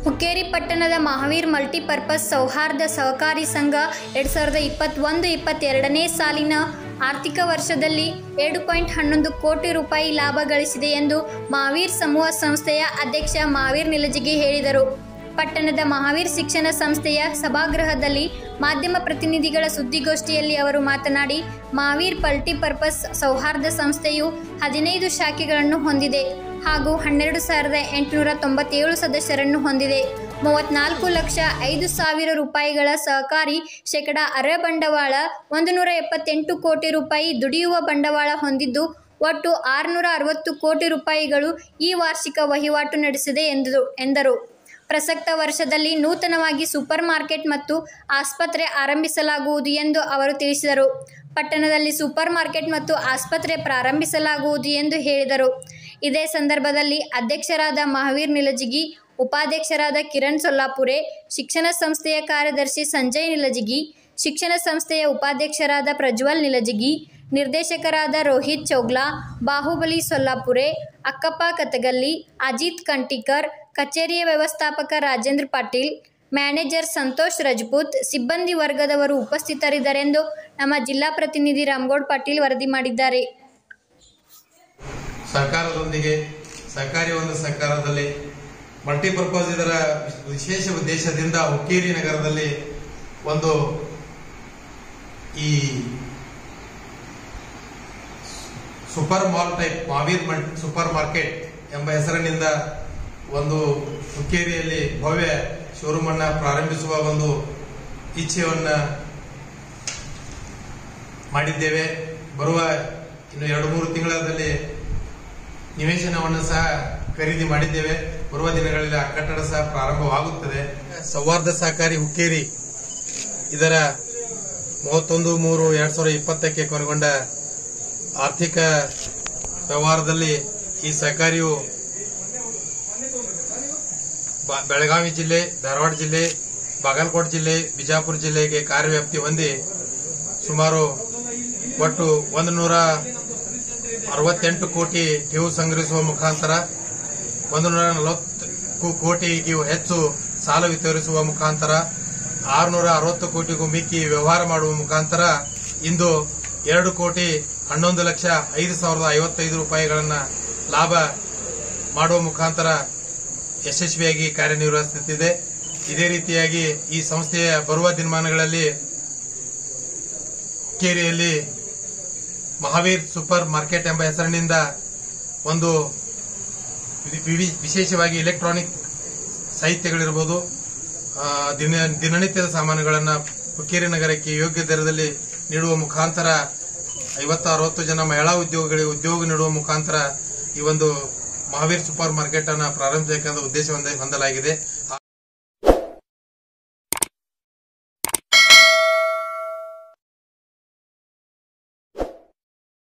ಹುಕ್ಕೇರಿ ಪಟ್ಟಣದ ಮಹಾವೀರ್ ಮಲ್ಟಿಪರ್ಪಸ್ ಸೌಹಾರ್ದ ಸಹಕಾರಿ ಸಂಘ ಎರಡು ಸಾವಿರದ ಇಪ್ಪತ್ತೊಂದು ಇಪ್ಪತ್ತೆರಡನೇ ಸಾಲಿನ ಆರ್ಥಿಕ ವರ್ಷದಲ್ಲಿ ಎರಡು ಪಾಯಿಂಟ್ ಹನ್ನೊಂದು ಕೋಟಿ ರೂಪಾಯಿ ಲಾಭ ಗಳಿಸಿದೆ ಎಂದು ಮಹಾವೀರ್ ಸಮೂಹ ಸಂಸ್ಥೆಯ ಅಧ್ಯಕ್ಷ ಮಹಾವೀರ್ ನಿಲಜಿಗಿ ಹೇಳಿದರು ಪಟ್ಟಣದ ಮಹಾವೀರ್ ಶಿಕ್ಷಣ ಸಂಸ್ಥೆಯ ಸಭಾಗೃಹದಲ್ಲಿ ಮಾಧ್ಯಮ ಪ್ರತಿನಿಧಿಗಳ ಸುದ್ದಿಗೋಷ್ಠಿಯಲ್ಲಿ ಅವರು ಮಾತನಾಡಿ ಮಹಾವೀರ್ ಮಲ್ಟಿಪರ್ಪಸ್ ಸೌಹಾರ್ದ ಸಂಸ್ಥೆಯು ಹದಿನೈದು ಶಾಖೆಗಳನ್ನು ಹೊಂದಿದೆ ಹಾಗೂ ಹನ್ನೆರಡು ಸಾವಿರದ ಎಂಟುನೂರ ತೊಂಬತ್ತೇಳು ಸದಸ್ಯರನ್ನು ಹೊಂದಿದೆ ಮೂವತ್ನಾಲ್ಕು ಲಕ್ಷ ಐದು ಸಾವಿರ ರೂಪಾಯಿಗಳ ಸಹಕಾರಿ ಶೇಕಡ ಅರ ಬಂಡವಾಳ ಒಂದು ನೂರ ಎಪ್ಪತ್ತೆಂಟು ಕೋಟಿ ರೂಪಾಯಿ ದುಡಿಯುವ ಬಂಡವಾಳ ಹೊಂದಿದ್ದು ಒಟ್ಟು ಆರುನೂರ ಅರವತ್ತು ಕೋಟಿ ರೂಪಾಯಿಗಳು ಈ ವಾರ್ಷಿಕ ವಹಿವಾಟು ನಡೆಸಿದೆ ಎಂದರು ಎಂದರು ಪ್ರಸಕ್ತ ವರ್ಷದಲ್ಲಿ ನೂತನವಾಗಿ ಸೂಪರ್ ಮಾರ್ಕೆಟ್ ಮತ್ತು ಆಸ್ಪತ್ರೆ ಆರಂಭಿಸಲಾಗುವುದು ಎಂದು ಅವರು ತಿಳಿಸಿದರು ಪಟ್ಟಣದಲ್ಲಿ ಸೂಪರ್ ಮಾರ್ಕೆಟ್ ಮತ್ತು ಆಸ್ಪತ್ರೆ ಪ್ರಾರಂಭಿಸಲಾಗುವುದು ಎಂದು ಹೇಳಿದರು ಇದೇ ಸಂದರ್ಭದಲ್ಲಿ ಅಧ್ಯಕ್ಷರಾದ ಮಹಾವೀರ್ ನಿಲಜಿಗಿ ಉಪಾಧ್ಯಕ್ಷರಾದ ಕಿರಣ್ ಸೊಲ್ಲಾಪುರೆ ಶಿಕ್ಷಣ ಸಂಸ್ಥೆಯ ಕಾರ್ಯದರ್ಶಿ ಸಂಜಯ್ ನಿಲಜಿಗಿ ಶಿಕ್ಷಣ ಸಂಸ್ಥೆಯ ಉಪಾಧ್ಯಕ್ಷರಾದ ಪ್ರಜ್ವಲ್ ನಿಲಜಿಗಿ ನಿರ್ದೇಶಕರಾದ ರೋಹಿತ್ ಚೌಗ್ಲಾ ಬಾಹುಬಲಿ ಸೊಲ್ಲಾಪುರೆ ಅಕ್ಕಪ್ಪ ಕತಗಲ್ಲಿ ಅಜಿತ್ ಕಂಟಿಕರ್ ಕಚೇರಿಯ ವ್ಯವಸ್ಥಾಪಕ ರಾಜೇಂದ್ರ ಪಾಟೀಲ್ ಮ್ಯಾನೇಜರ್ ಸಂತೋಷ್ ರಜಪೂತ್ ಸಿಬ್ಬಂದಿ ವರ್ಗದವರು ಉಪಸ್ಥಿತರಿದ್ದರೆಂದು ನಮ್ಮ ಜಿಲ್ಲಾ ಪ್ರತಿನಿಧಿ ರಾಮಗೌಡ್ ಪಾಟೀಲ್ ವರದಿ ಮಾಡಿದ್ದಾರೆ ಸರ್ಕಾರದೊಂದಿಗೆ ಸರ್ಕಾರಿ ಒಂದು ಸರ್ಕಾರದಲ್ಲಿ ಮಲ್ಟಿಪರ್ಪಸ್ ಇದರ ವಿಶೇಷ ಉದ್ದೇಶದಿಂದ ಹುಕ್ಕೇರಿ ನಗರದಲ್ಲಿ ಒಂದು ಈ ಸೂಪರ್ ಮಾಲ್ ಟೈಪ್ ಮಾವೀರ್ ಮಲ್ ಸೂಪರ್ ಮಾರ್ಕೆಟ್ ಎಂಬ ಹೆಸರಿನಿಂದ ಒಂದು ಹುಕ್ಕೇರಿಯಲ್ಲಿ ಭವ್ಯ ಶೋರೂಮ್ ಅನ್ನ ಪ್ರಾರಂಭಿಸುವ ಒಂದು ಇಚ್ಛೆಯನ್ನ ಮಾಡಿದ್ದೇವೆ ಬರುವ ಇನ್ನು ಎರಡು ಮೂರು ತಿಂಗಳಲ್ಲಿ ನಿವೇಶನವನ್ನು ಸಹ ಖರೀದಿ ಮಾಡಿದ್ದೇವೆ ಬರುವ ದಿನಗಳಲ್ಲಿ ಆ ಕಟ್ಟಡ ಸಹ ಪ್ರಾರಂಭವಾಗುತ್ತದೆ ಸೌಹಾರ್ದ ಸಹಕಾರಿ ಹುಕ್ಕೇರಿ ಇದರ ಮೂವತ್ತೊಂದು ಮೂರು ಎರಡ್ ಸಾವಿರದ ಇಪ್ಪತ್ತಕ್ಕೆ ಕೊನೆಗೊಂಡ ಆರ್ಥಿಕ ವ್ಯವಹಾರದಲ್ಲಿ ಈ ಸಹಕಾರಿಯು ಬ- ಬೆಳಗಾವಿ ಜಿಲ್ಲೆ ಧಾರವಾಡ ಜಿಲ್ಲೆ ಬಾಗಲಕೋಟೆ ಜಿಲ್ಲೆ ಬಿಜಾಪುರ ಜಿಲ್ಲೆಗೆ ಕಾರ್ಯವ್ಯಾಪ್ತಿ ಹೊಂದಿ ಸುಮಾರು ಒಟ್ಟು ಒಂದು ನೂರ ಅರವತ್ತೆಂಟು ಕೋಟಿ ಠೇವು ಸಂಗ್ರಹಿಸುವ ಮುಖಾಂತರ ಒಂದು ನೂರ ನಲವತ್ತು ಕೋಟಿಗೂ ಹೆಚ್ಚು ಸಾಲ ವಿತರಿಸುವ ಮುಖಾಂತರ ಆರುನೂರ ಅರವತ್ತು ಕೋಟಿಗೂ ಮಿಕ್ಕಿ ವ್ಯವಹಾರ ಮಾಡುವ ಮುಖಾಂತರ ಇಂದು ಎರಡು ಕೋಟಿ ಹನ್ನೊಂದು ಲಕ್ಷ ಐದು ಸಾವಿರದ ಐವತ್ತೈದು ರೂಪಾಯಿಗಳನ್ನ ಲಾಭ ಮಾಡುವ ಮುಖಾಂತರ ಯಶಸ್ವಿಯಾಗಿ ಕಾರ್ಯನಿರ್ವಹಿಸುತ್ತಿದೆ ಇದೇ ರೀತಿಯಾಗಿ ಈ ಸಂಸ್ಥೆಯ ಬರುವ ದಿನಮಾನಗಳಲ್ಲಿ ಕೇರಿಯಲ್ಲಿ ಮಹಾವೀರ್ ಸೂಪರ್ ಮಾರ್ಕೆಟ್ ಎಂಬ ಹೆಸರಿನಿಂದ ಒಂದು ವಿ- ವಿವಿ- ವಿಶೇಷವಾಗಿ ಎಲೆಕ್ಟ್ರಾನಿಕ್ ಸಾಹಿತ್ಯಗಳಿರ್ಬೋದು ಆ, ದಿನ ದಿನನಿತ್ಯದ ಸಾಮಾನುಗಳನ್ನು ಹುಕ್ಕೇರಿ ನಗರಕ್ಕೆ ಯೋಗ್ಯ ದರದಲ್ಲಿ ನೀಡುವ ಮುಖಾಂತರ ಐವತ್ತು ಅರವತ್ತು ಜನ ಮಹಿಳಾ ಉದ್ಯೋಗಿಗಳಿಗೆ ಉದ್ಯೋಗ ನೀಡುವ ಮುಖಾಂತರ ಈ ಒಂದು ಮಹಾವೀರ್ ಸೂಪರ್ ಮಾರ್ಕೆಟ್ ಅನ್ನು ಪ್ರಾರಂಭಿಸಬೇಕೆಂದ ಉದ್ದೇಶ ಹೊಂದ- ಹೊಂದಲಾಗಿದೆ